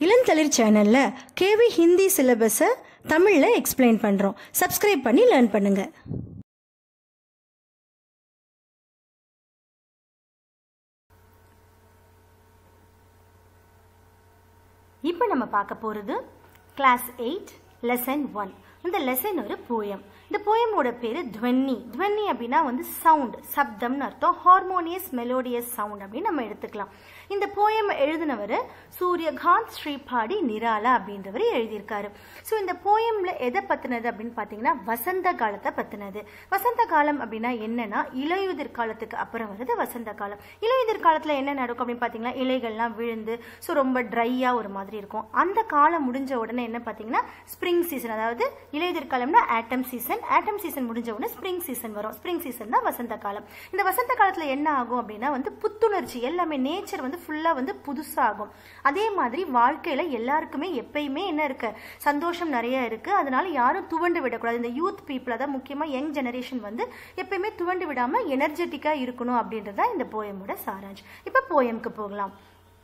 இளந்தளிர் சேனலில் கேவி ஹிந்தி சிலபஸை தமிழில் எக்ஸ்பிளைன் பண்ணுறோம் சப்ஸ்கிரைப் பண்ணி லேர்ன் பண்ணுங்கள் இப்போ நம்ம பார்க்க போகிறது கிளாஸ் எயிட் லெசன் ஒன் இந்த லெசன் ஒரு போயம் இந்த போயமோட பேர் துவன்னி துவன்னி அப்படின்னா வந்து சவுண்ட் சப்தம்னு அர்த்தம் ஹார்மோனியஸ் மெலோடியஸ் சவுண்ட் அப்படின்னு நம்ம எடுத்துக்கலாம் இந்த போயம் எழுதினவர் சூரியகாந்த் ஸ்ரீபாடி நிராலா அப்படின்றவர் எழுதியிருக்காரு ஸோ இந்த போயம்ல எதை பத்தினது அப்படின்னு பார்த்தீங்கன்னா வசந்த காலத்தை பத்தினது வசந்த காலம் அப்படின்னா என்னன்னா இலையுதிர் காலத்துக்கு அப்புறம் வருது வசந்த காலம் இலையுதிர் காலத்துல என்ன நடக்கும் அப்படின்னு பார்த்தீங்கன்னா இலைகள்லாம் விழுந்து ஸோ ரொம்ப ட்ரையா ஒரு மாதிரி இருக்கும் அந்த காலம் முடிஞ்ச உடனே என்ன பார்த்தீங்கன்னா ஸ்ப்ரிங் சீசன் அதாவது இலையுதிர் காலம்னா ஆட்டம் சீசன் ஆட்டம் சீசன் முடிஞ்ச உடனே ஸ்ப்ரிங் சீசன் வரும் ஸ்ப்ரிங் சீசன் தான் வசந்த காலம் இந்த வசந்த காலத்துல என்ன ஆகும் அப்படின்னா வந்து புத்துணர்ச்சி எல்லாமே நேச்சர் வந்து ஃபுல்லா வந்து புதுசாகும் அதே மாதிரி வாழ்க்கையில எல்லாருக்குமே எப்பயுமே என்ன இருக்கு சந்தோஷம் நிறைய இருக்கு அதனால யாரும் துவண்டு விடக்கூடாது இந்த யூத் பீப்புள் அதான் முக்கியமா யங் ஜெனரேஷன் வந்து எப்பயுமே துவண்டு விடாம எனர்ஜெட்டிக்கா இருக்கணும் அப்படின்றது தான் இந்த போயமோட சாராஞ்ச் இப்ப போயம்க்கு போகலாம்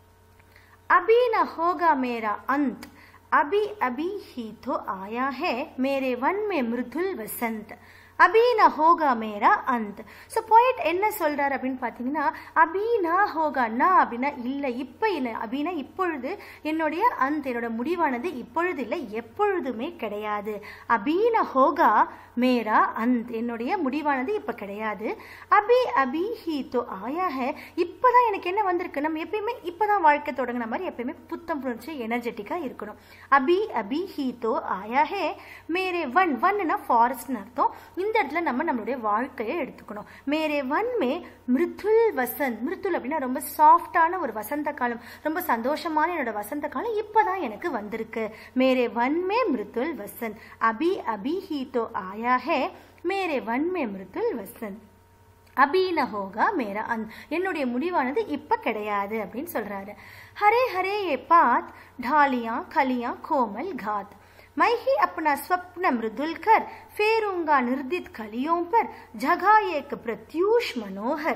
अभी न होगा मेरा अंत अभी अभी ही तो आया है मेरे वन में मृदुल वसंत அபி ந ஹோகா மேரா அந்த ஸோ போயிட் என்ன சொல்றாரு அப்படின்னு பார்த்தீங்கன்னா அபி நா ஹோகா நா அப்படின்னா இல்லை இப்போ இல்லை அபினா இப்பொழுது என்னுடைய அந்த என்னோட முடிவானது இப்பொழுது இல்லை எப்பொழுதுமே கிடையாது அபி ந ஹோகா மேரா அந்த என்னுடைய முடிவானது இப்போ கிடையாது அபி அபி ஹி தோ ஆயா ஹே இப்போதான் எனக்கு என்ன வந்திருக்கு நம்ம எப்பயுமே இப்போதான் வாழ்க்கை தொடங்கின மாதிரி எப்பயுமே புத்தம் புணர்ச்சி எனர்ஜெட்டிக்காக இருக்கணும் அபி அபி ஹி தோ ஆயா ஹே மேரே வன் வன்னா ஃபாரஸ்ட்னு அர்த்தம் இந்த இடத்துல நம்ம நம்மளுடைய வாழ்க்கையை எடுத்துக்கணும் மேரே வன் மே மிருத்துல் வசந்த் மிருத்துல் அப்படின்னா ரொம்ப சாஃப்டான ஒரு வசந்த காலம் ரொம்ப சந்தோஷமான என்னோட வசந்த காலம் இப்பதான் எனக்கு வந்திருக்கு மேரே வன் மே மிருத்துல் வசந்த் அபி அபி ஹி தோ ஆயா ஹே மேரே வன் மே மிருத்துல் வசந்த் அபீன ஹோகா மேரா அந் என்னுடைய முடிவானது இப்ப கிடையாது அப்படின்னு சொல்றாரு ஹரே ஹரே ஏ பாத் ढालियां खलियां कोमल घात मैं ही अपना स्वप्न मृदुल कर फेरूंगा निर्दित कलियों पर जगह एक प्रत्यूष मनोहर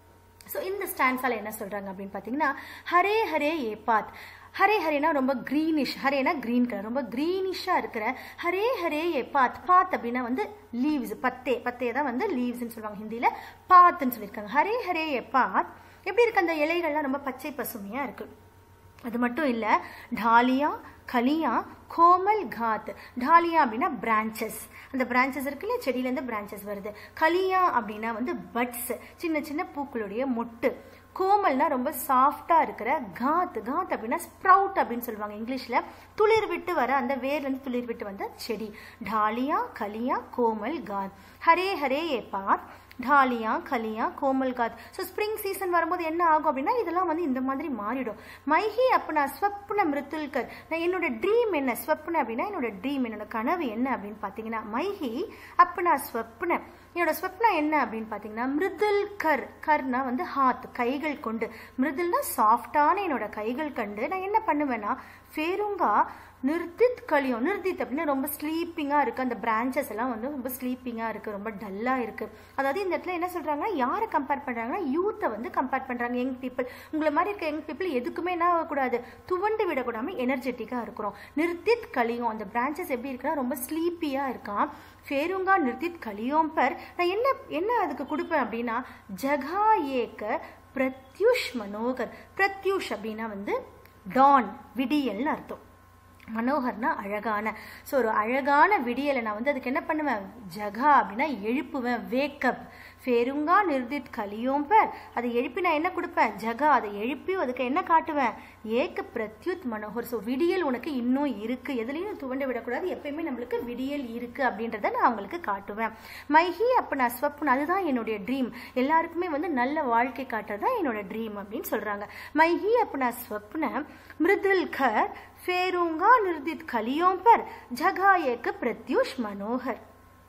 ஸோ இந்த ஸ்டான்ஸால் என்ன சொல்கிறாங்க அப்படின்னு பார்த்தீங்கன்னா ஹரே ஹரே ஏ பாத் ஹரே ஹரேனா ரொம்ப க்ரீனிஷ் ஹரேனா க்ரீன் கலர் ரொம்ப க்ரீனிஷாக இருக்கிற ஹரே ஹரே ஏ பாத் பாத் அப்படின்னா வந்து லீவ்ஸ் பத்தே பத்தே தான் வந்து லீவ்ஸ்ன்னு சொல்லுவாங்க ஹிந்தியில் பாத்துன்னு சொல்லியிருக்காங்க ஹரே ஹரே ஏ பாத் எப்படி இருக்கு அந்த இலைகள்லாம் ரொம்ப பச்சை பசுமையாக இருக்குது அது மட்டும் இல்லை டாலியா கலியா கோமல் காத் டாலியா அப்படின்னா பிரான்ச்சஸ் அந்த பிரான்ச்சஸ் இருக்குல்ல செடியிலேருந்து பிரான்ச்சஸ் வருது கலியா அப்படின்னா வந்து பட்ஸ் சின்ன சின்ன பூக்களுடைய மொட்டு கோமல்னா ரொம்ப சாஃப்டா இருக்கிற காத் காத் அப்படின்னா ஸ்ப்ரவுட் அப்படின்னு சொல்லுவாங்க இங்கிலீஷ்ல துளிர் விட்டு வர அந்த வேர்லேருந்து துளிர் விட்டு வந்த செடி டாலியா கலியா கோமல் காத் ஹரே ஹரே ஏ பாத் டாலியா கலியா கோமல் காத் ஸோ ஸ்ப்ரிங் சீசன் வரும்போது என்ன ஆகும் அப்படின்னா இதெல்லாம் வந்து இந்த மாதிரி மாறிடும் மைஹி அப்பனா ஸ்வப்ன மிருத்துல்கர் நான் என்னோட ட்ரீம் என்ன ஸ்வப்ன அப்படின்னா என்னோட ட்ரீம் என்னோட கனவு என்ன அப்படின்னு பார்த்தீங்கன்னா மைஹி அப்பனா ஸ்வப்ன என்னோட ஸ்வப்னா என்ன அப்படின்னு பார்த்தீங்கன்னா மிருதுல் கர் கர்னா வந்து ஹாத் கைகள் கொண்டு மிருதுல்னா சாஃப்டான என்னோட கைகள் கண்டு நான் என்ன பண்ணுவேன்னா ஃபேருங்கா நிர்தித் கலியம் நிர்தித் அப்படின்னா ரொம்ப ஸ்லீப்பிங்காக இருக்குது அந்த பிரான்ச்சஸ் எல்லாம் வந்து ரொம்ப ஸ்லீப்பிங்காக இருக்குது ரொம்ப டல்லாக இருக்குது அதாவது இந்த இடத்துல என்ன சொல்கிறாங்கன்னா யாரை கம்பேர் பண்ணுறாங்கன்னா யூத்தை வந்து கம்பேர் பண்ணுறாங்க யங் பீப்புள் உங்களை மாதிரி இருக்க யங் பீப்புள் எதுக்குமே என்ன ஆகக்கூடாது துவண்டு விடக்கூடாமல் எனர்ஜெட்டிக்காக இருக்கிறோம் நிர்தித் கலியம் அந்த பிரான்ச்சஸ் எப்படி இருக்குன்னா ரொம்ப ஸ்லீப்பியாக இருக்கான் ஃபேருங்கா நிர்தித் கலியோம் பர் நான் என்ன என்ன அதுக்கு கொடுப்பேன் அப்படின்னா ஜகா ஏக்க பிரத்யுஷ் மனோகர் பிரத்யுஷ் அப்படின்னா வந்து டான் விடியல்னு அர்த்தம் மனோகர்னா அழகான ஸோ ஒரு அழகான விடியலை நான் வந்து அதுக்கு என்ன பண்ணுவேன் ஜகா அப்படின்னா எழுப்புவேன் வேக்கப் ஃபேருங்கா நிர்தித் கலியோம் பேர் அதை எழுப்பி நான் என்ன கொடுப்பேன் ஜகா அதை எழுப்பி அதுக்கு என்ன காட்டுவேன் ஏக்க பிரத்யுத் மனோகர் ஸோ விடியல் உனக்கு இன்னும் இருக்கு எதுலையும் துவண்டு விடக்கூடாது எப்பயுமே நம்மளுக்கு விடியல் இருக்கு அப்படின்றத நான் அவங்களுக்கு காட்டுவேன் மைஹி அப்போ நான் ஸ்வப்ன அதுதான் என்னுடைய ட்ரீம் எல்லாருக்குமே வந்து நல்ல வாழ்க்கை காட்டுறது தான் என்னோட ட்ரீம் அப்படின்னு சொல்றாங்க மைஹி அப்போ நான் ஸ்வப்ன மிருதுல் கர் फेरूंगा निर्दित खलियों पर जगह एक प्रत्युष मनोहर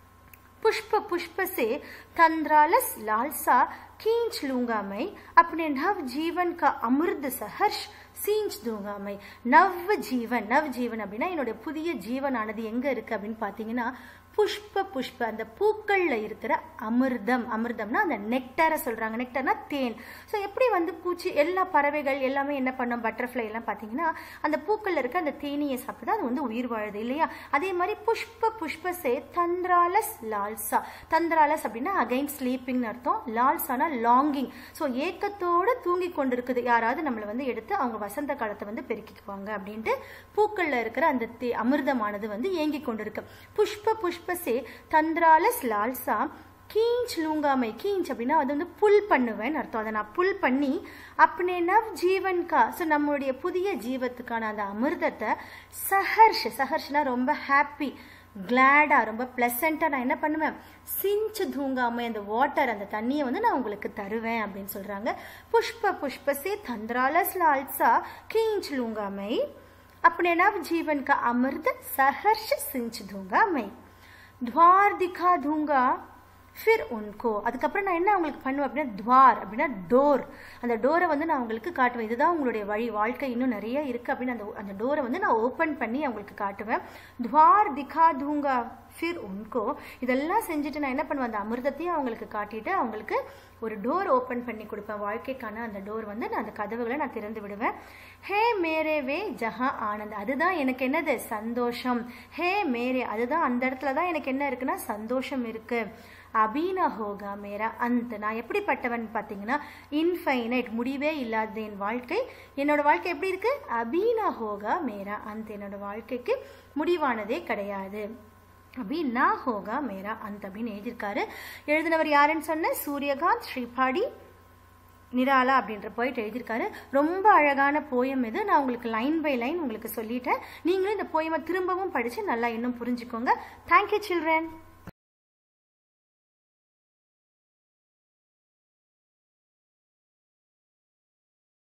पुष्प पुष्प से तंद्रालस लालसा खींच लूंगा मैं अपने नव जीवन का अमृत सहर्ष சீஞ்ச் தூங்காமை நவ் ஜீவன் நவ் ஜீவன் அப்படின்னா என்னுடைய புதிய ஜீவனானது எங்க இருக்கு அப்படின்னு பாத்தீங்கன்னா புஷ்ப புஷ்ப அந்த பூக்கள்ல இருக்கிற அமிர்தம் அமிர்தம்னா அந்த நெக்டரை சொல்றாங்க நெக்டர்னா தேன் ஸோ எப்படி வந்து பூச்சி எல்லா பறவைகள் எல்லாமே என்ன பண்ணும் பட்டர்ஃப்ளை எல்லாம் பார்த்தீங்கன்னா அந்த பூக்கள்ல இருக்க அந்த தேனியை சாப்பிட்டு அது வந்து உயிர் வாழுது இல்லையா அதே மாதிரி புஷ்ப புஷ்பசே தந்திராலஸ் லால்சா தந்திராலஸ் அப்படின்னா அகைன் ஸ்லீப்பிங்னு அர்த்தம் லால்சானா லாங்கிங் ஸோ ஏக்கத்தோடு தூங்கி கொண்டிருக்குது யாராவது நம்மளை வந்து எடுத்து அவங்க வசந்த காலத்தை வந்து பெருக்கிக்குவாங்க அப்படின்ட்டு பூக்கள்ல இருக்கிற அந்த தே அமிர்தமானது வந்து ஏங்கி கொண்டிருக்கு புஷ்ப புஷ்பசே தந்திராலஸ் லால்சா கீஞ்ச் லூங்காமை கீஞ்ச் அப்படின்னா அது வந்து புல் பண்ணுவேன்னு அர்த்தம் அதை நான் புல் பண்ணி அப்பனே நவ் ஜீவன்கா ஸோ நம்மளுடைய புதிய ஜீவத்துக்கான அந்த அமிர்தத்தை சஹர்ஷ் சஹர்ஷ்னா ரொம்ப ஹாப்பி கிளாடா ரொம்ப பிளசண்டா நான் என்ன பண்ணுவேன் சிஞ்சு தூங்காமை அந்த வாட்டர் அந்த தண்ணியை வந்து நான் உங்களுக்கு தருவேன் அப்படின்னு சொல்றாங்க புஷ்ப புஷ்பசே தந்திராலஸ் லால்சா கீஞ்ச் லூங்காமை अपने नव जीवन का अमृत सहर्ष सिंच दूंगा मैं द्वार दिखा दूंगा ஃபிர் உன்கோ அதுக்கப்புறம் நான் என்ன அவங்களுக்கு பண்ணுவேன் அப்படின்னா துவார் அப்படின்னா டோர் அந்த டோரை வந்து நான் உங்களுக்கு காட்டுவேன் இதுதான் உங்களுடைய வழி வாழ்க்கை இன்னும் நிறைய இருக்கு அப்படின்னு அந்த அந்த டோரை வந்து நான் ஓப்பன் பண்ணி அவங்களுக்கு காட்டுவேன் துவார் திகா தூங்கா ஃபிர் உன்கோ இதெல்லாம் செஞ்சுட்டு நான் என்ன பண்ணுவேன் அந்த அமிர்தத்தையும் அவங்களுக்கு காட்டிட்டு அவங்களுக்கு ஒரு டோர் ஓப்பன் பண்ணி கொடுப்பேன் வாழ்க்கைக்கான அந்த டோர் வந்து நான் அந்த கதவுகளை நான் திறந்து விடுவேன் ஹே மேரே வே ஜஹா ஆனந்த் அதுதான் எனக்கு என்னது சந்தோஷம் ஹே மேரே அதுதான் அந்த இடத்துல தான் எனக்கு என்ன இருக்குன்னா சந்தோஷம் இருக்கு அபீன ஹோகா மேரா அந்த நான் எப்படிப்பட்டவன் பார்த்தீங்கன்னா இன்ஃபைனைட் முடிவே இல்லாத என் வாழ்க்கை என்னோட வாழ்க்கை எப்படி இருக்கு அபீன ஹோகா மேரா அந்த என்னோட வாழ்க்கைக்கு முடிவானதே கிடையாது அப்படி நா ஹோகா மேரா அந்த அப்படின்னு எழுதியிருக்காரு எழுதினவர் யாருன்னு சொன்ன சூரியகாந்த் ஸ்ரீபாடி நிராலா அப்படின்ற போயிட்டு எழுதியிருக்காரு ரொம்ப அழகான போயம் இது நான் உங்களுக்கு லைன் பை லைன் உங்களுக்கு சொல்லிட்டேன் நீங்களும் இந்த போயமை திரும்பவும் படித்து நல்லா இன்னும் புரிஞ்சுக்கோங்க தேங்க்யூ சில்ட்ரன்